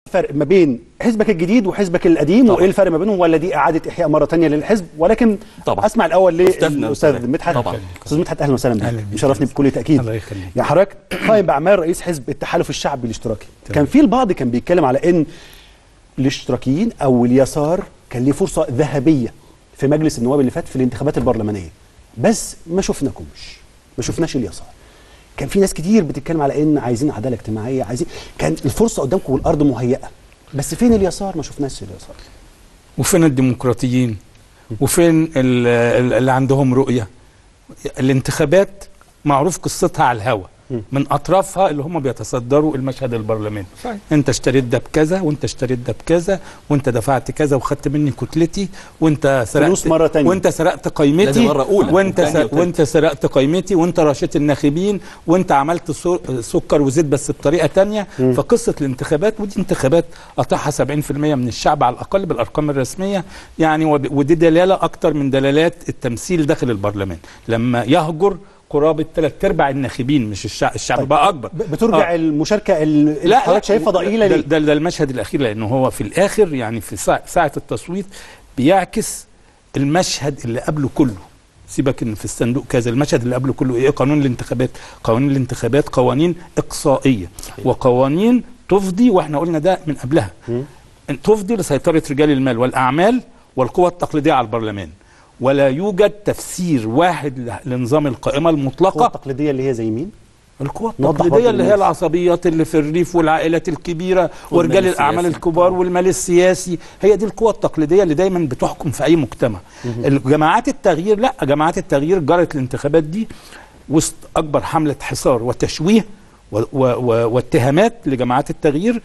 فرق ما بين حزبك الجديد وحزبك القديم طبعا. وايه الفرق ما بينهم ولا دي اعاده احياء مره تانية للحزب ولكن طبعا. اسمع الاول أستاذنا للاستاذ أستاذ. مدحت طبعا. استاذ مدحت اهلا وسهلا أهلا بك بيك. مشرفني بكل تاكيد الله يخليك. يا حضرتك قائم باعمال رئيس حزب التحالف الشعبي الاشتراكي كان في البعض كان بيتكلم على ان الاشتراكيين او اليسار كان ليه فرصه ذهبيه في مجلس النواب اللي فات في الانتخابات البرلمانيه بس ما شفناكمش ما شفناش اليسار كان في ناس كتير بتتكلم على ان عايزين عداله اجتماعيه عايزين كان الفرصه قدامكم والارض مهيئه بس فين اليسار ما شفناش اليسار وفين الديمقراطيين وفين ال- ال- اللي عندهم رؤية الانتخابات معروف قصتها على الهوا من اطرافها اللي هم بيتصدروا المشهد البرلماني صحيح. انت اشتريت ده بكذا وانت اشتريت ده بكذا وانت دفعت كذا وخدت مني كتلتي وانت سرقت فلوس مرة تانية. وانت سرقت قيمتي لازم مرة أولى وانت وتانية سر... وتالتة. وانت سرقت قيمتي وانت رشيت الناخبين وانت عملت سو- سكر وزيت بس بطريقه تانية فقصه الانتخابات ودي انتخابات قطعها 70% من الشعب على الاقل بالارقام الرسميه يعني وب- ودي دلاله اكتر من دلالات التمثيل داخل البرلمان لما يهجر قرابه ثلاث ارباع الناخبين مش الشعب الشعب طيب. بقى اكبر ب- بترجع آه. المشاركه اللي لا حضرتك شايفها ضئيله ده, ليه ده, ده المشهد الاخير لانه هو في الاخر يعني في ساعه, ساعة التصويت بيعكس المشهد اللي قبله كله سيبك ان في الصندوق كذا المشهد اللي قبله كله ايه قانون الانتخابات قوانين الانتخابات قوانين اقصائيه وقوانين تفضي واحنا قلنا ده من قبلها أن تفضي لسيطره رجال المال والاعمال والقوى التقليديه على البرلمان ولا يوجد تفسير واحد ل- لنظام القائمه القوة المطلقه التقليديه اللي هي زي مين القوى نوضح التقليديه برضه اللي هي للناس. العصبيات اللي في الريف والعائلات الكبيره والمال ورجال الاعمال السياسي. الكبار والمال السياسي هي دي القوى التقليديه اللي دايما بتحكم في اي مجتمع جماعات التغيير لا جماعات التغيير جرت الانتخابات دي وسط اكبر حمله حصار وتشويه و- و- و- واتهامات لجماعات التغيير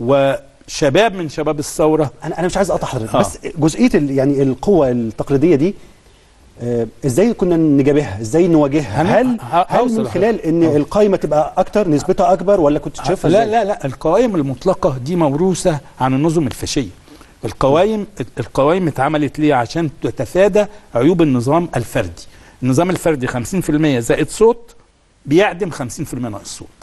وشباب من شباب الثوره انا انا مش عايز اقطع حضرتك آه. بس جزئيه ال- يعني القوة التقليديه دي آه، ازاي كنا نجابهها ازاي نواجهها هن- هل ه- هل هوصل من خلال ان آه. القائمه تبقى اكتر نسبتها اكبر ولا كنت شايفها لا إزاي؟ لا لا القوائم المطلقة دي موروثة عن النظم الفاشية القوائم القوائم اتعملت ليه عشان تتفادى عيوب النظام الفردي النظام الفردي 50% زائد صوت بيعدم 50% ناقص صوت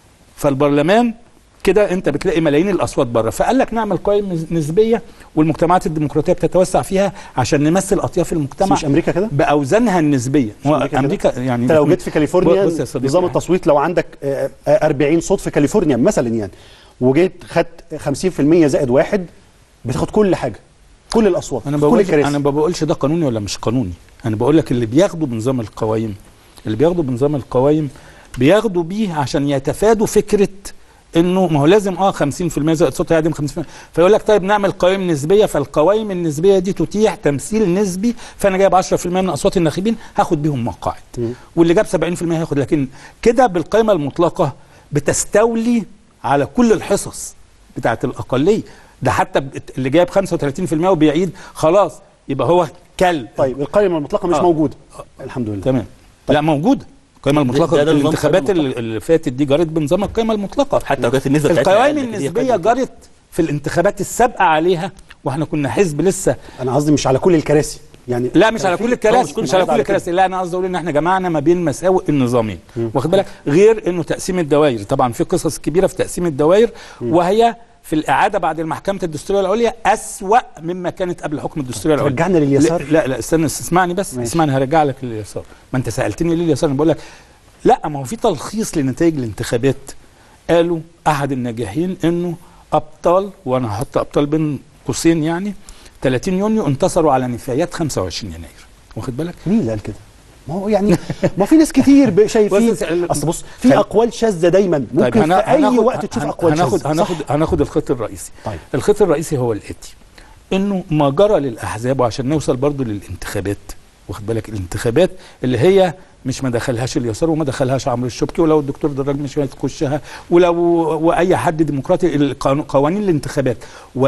فالبرلمان كده انت بتلاقي ملايين الاصوات بره فقال لك نعمل قوائم نز- نسبيه والمجتمعات الديمقراطيه بتتوسع فيها عشان نمثل اطياف بس المجتمع مش امريكا كده باوزانها النسبيه مش أمريكا كده؟ امريكا يعني انت لو جيت في كاليفورنيا بص يا صديقي نظام التصويت لو عندك آه، آه، 40 صوت في كاليفورنيا مثلا يعني وجيت خدت 50% زائد واحد بتاخد كل حاجه كل الاصوات انا كل بقول الكراسي انا ما بقولش ده قانوني ولا مش قانوني انا بقول لك اللي بياخدوا بنظام القوائم اللي بياخدوا بنظام القوائم بياخدوا بيه عشان يتفادوا فكره انه ما هو لازم اه 50% زائد صوت هيعدم 50% فيقول لك طيب نعمل قوائم نسبيه فالقوائم النسبيه دي تتيح تمثيل نسبي فانا جايب 10% من اصوات الناخبين هاخد بيهم مقاعد واللي جاب 70% هياخد لكن كده بالقائمه المطلقه بتستولي على كل الحصص بتاعت الاقليه ده حتى بت- اللي جايب 35% وبيعيد خلاص يبقى هو كل طيب القائمه المطلقه مش آه. موجوده الحمد لله تمام لا موجوده القائمه المطلقه ده- ده نظام الانتخابات قائمة اللي اللي فاتت دي جرت بنظام القائمه المطلقه حتى لو كانت النسبه بتاعتها القوائم أقل، لكن هي النسبيه خدت- جرت في الانتخابات السابقه عليها واحنا كنا حزب لسه انا قصدي مش على كل الكراسي يعني لا مش كان على في- كل آه، الكراسي مش على كل كده. الكراسي لا انا قصدي اقول ان احنا جمعنا ما بين مساوئ النظامين واخد بالك غير انه تقسيم الدوائر طبعا في قصص كبيره في تقسيم الدوائر وهي في الاعاده بعد المحكمه الدستوريه العليا اسوا مما كانت قبل الحكم الدستوري العليا رجعنا لليسار؟ لا لا, لا استنى اسمعني بس ماشي. اسمعني هرجع لك لليسار ما انت سالتني ليه اليسار انا بقول لك لا ما هو في تلخيص لنتائج الانتخابات قالوا احد الناجحين انه ابطال وانا هحط ابطال بين قوسين يعني 30 يونيو انتصروا على نفايات 25 يناير واخد بالك مين اللي قال كده؟ ما هو يعني ما في ناس كتير ب- شايفين بص، ال- اصل بص في خل- اقوال شاذه دايما ممكن هنا- في اي هناخد- وقت تشوف هن- اقوال هناخد شاذه هناخد صح؟ هناخد الخط الرئيسي طيب. الخط الرئيسي هو الاتي انه ما جرى للاحزاب وعشان نوصل برضو للانتخابات واخد بالك الانتخابات اللي هي مش ما دخلهاش اليسار وما دخلهاش عمرو الشبكي ولو الدكتور دراج مش هتخشها ولو واي حد ديمقراطي القانون- قوانين الانتخابات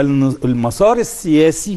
والمسار السياسي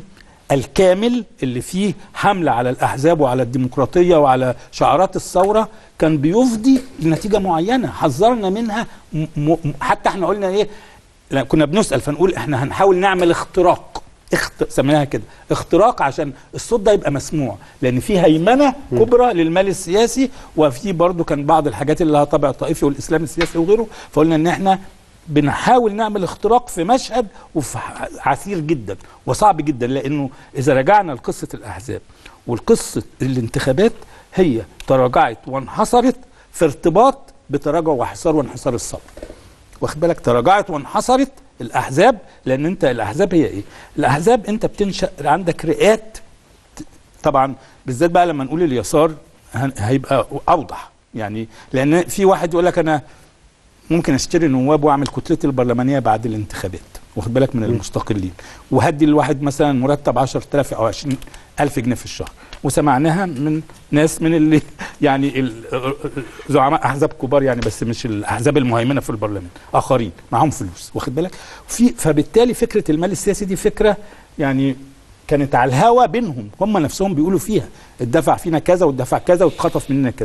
الكامل اللي فيه حملة على الأحزاب وعلى الديمقراطية وعلى شعارات الثورة كان بيفضي لنتيجة معينة حذرنا منها م م حتى احنا قلنا ايه لا كنا بنسأل فنقول احنا هنحاول نعمل اختراق اخت... سميناها كده اختراق عشان الصوت ده يبقى مسموع لان في هيمنه كبرى للمال السياسي وفي برضو كان بعض الحاجات اللي لها طابع طائفي والاسلام السياسي وغيره فقلنا ان احنا بنحاول نعمل اختراق في مشهد وفي ح- عسير جدا وصعب جدا لانه اذا رجعنا لقصه الاحزاب والقصه الانتخابات هي تراجعت وانحصرت في ارتباط بتراجع وحصار وانحصار الثوره واخد بالك تراجعت وانحصرت الاحزاب لان انت الاحزاب هي ايه الاحزاب انت بتنشا عندك رئات ت- طبعا بالذات بقى لما نقول اليسار هن- هيبقى اوضح يعني لان في واحد يقول لك انا ممكن اشتري نواب واعمل كتلتي البرلمانيه بعد الانتخابات واخد بالك من المستقلين وهدي الواحد مثلا مرتب 10000 او 20000 جنيه في الشهر وسمعناها من ناس من اللي يعني ال- زعماء احزاب كبار يعني بس مش الاحزاب المهيمنه في البرلمان اخرين معاهم فلوس واخد بالك في فبالتالي فكره المال السياسي دي فكره يعني كانت على الهوا بينهم هم نفسهم بيقولوا فيها اتدفع فينا كذا واتدفع كذا واتخطف مننا كذا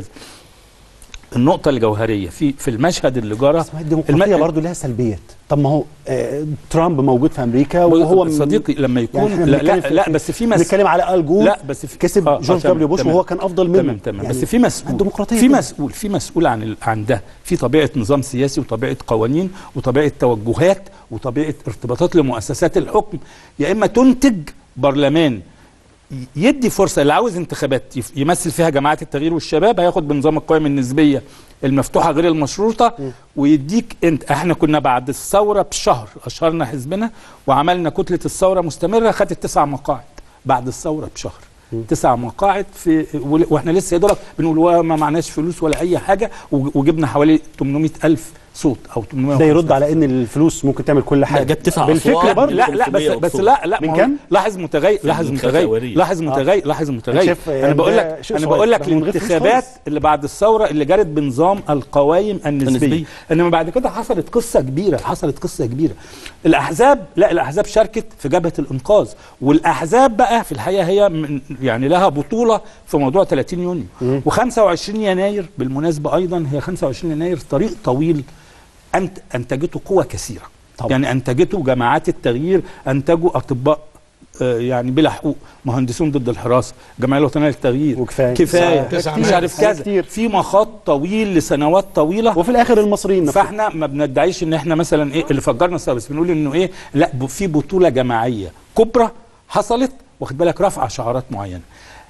النقطة الجوهرية في في المشهد اللي جرى بس ما هي الديمقراطيه الم- برضه لها سلبيات طب ما هو آه ترامب موجود في امريكا وهو من- صديقي لما يكون إحنا لا بنتكلم لا, في- لا في- بس في مس بنتكلم على ال جور لا بس في كسب آه، آه، جورج تمام، دبليو بوش تمام. وهو كان افضل منه تمام تمام يعني بس في مسؤول الديمقراطيه في كده. مسؤول في مسؤول عن ال- عن ده في طبيعه نظام سياسي وطبيعه قوانين وطبيعه توجهات وطبيعه ارتباطات لمؤسسات الحكم يا اما تنتج برلمان ي- يدي فرصه اللي عاوز انتخابات يف- يمثل فيها جماعات التغيير والشباب هياخد بنظام القوائم النسبيه المفتوحه غير المشروطه ويديك انت احنا كنا بعد الثوره بشهر اشهرنا حزبنا وعملنا كتله الثوره مستمره خدت تسع مقاعد بعد الثوره بشهر تسع مقاعد في ول- واحنا لسه يا دوبك بنقول "وا- ما معناش فلوس ولا اي حاجه و- وجبنا حوالي 800 الف صوت او 800 ده يرد على ان الفلوس ممكن تعمل كل حاجه جاب تسع بالفكر أصوات. برضه لا لا بس 500 بس صوت. لا لا من ما هو كام؟ لاحظ متغير لاحظ الانتخابات متغير الأولية. لاحظ متغير لاحظ متغير شايف انا يعني بقول ده لك شيء انا صغير. بقول لك ده من غير فلوس الانتخابات خالص. اللي بعد الثوره اللي جرت بنظام القوائم النسبيه النسبية. انما بعد كده حصلت قصه كبيره حصلت قصه كبيره الاحزاب لا الاحزاب شاركت في جبهه الانقاذ والاحزاب بقى في الحقيقه هي من يعني لها بطوله في موضوع 30 يونيو و25 يناير بالمناسبه ايضا هي 25 يناير طريق طويل أنت انتجته قوى كثيره طبعا. يعني انتجته جماعات التغيير انتجوا اطباء آه، يعني بلا حقوق مهندسون ضد الحراسه الجمعيه الوطنيه للتغيير وكفاية. كفايه تسعة. مش كتير. عارف كذا كتير. في مخاض طويل لسنوات طويله وفي الاخر المصريين نفسهم. فاحنا ما بندعيش ان احنا مثلا ايه اللي فجرنا الثوره بس بنقول انه ايه لا ب- في بطوله جماعيه كبرى حصلت واخد بالك رفع شعارات معينه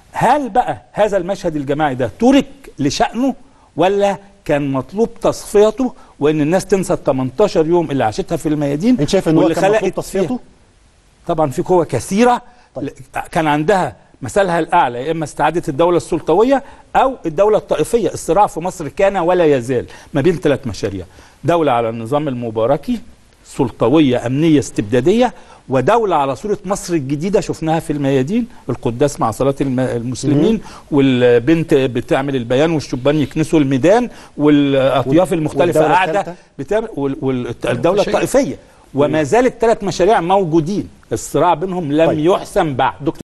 هل بقى هذا المشهد الجماعي ده ترك لشأنه ولا كان مطلوب تصفيته وان الناس تنسى ال 18 يوم اللي عاشتها في الميادين انت شايف ان هو واللي كان مطلوب خلقت تصفيته فيها- طبعا في قوة كثيرة طيب. ل- كان عندها مثلها الأعلى يا إما استعادة الدولة السلطوية أو الدولة الطائفية الصراع في مصر كان ولا يزال ما بين ثلاث مشاريع دولة على النظام المباركي سلطوية أمنية استبدادية ودولة على صورة مصر الجديدة شفناها في الميادين القداس مع صلاة الم- المسلمين والبنت بتعمل البيان والشبان يكنسوا الميدان والأطياف وال- المختلفة والدولة قاعدة الثالثة؟ بتعمل والدولة الطائفية وما زالت ثلاث مشاريع موجودين الصراع بينهم لم طيب. يحسم بعد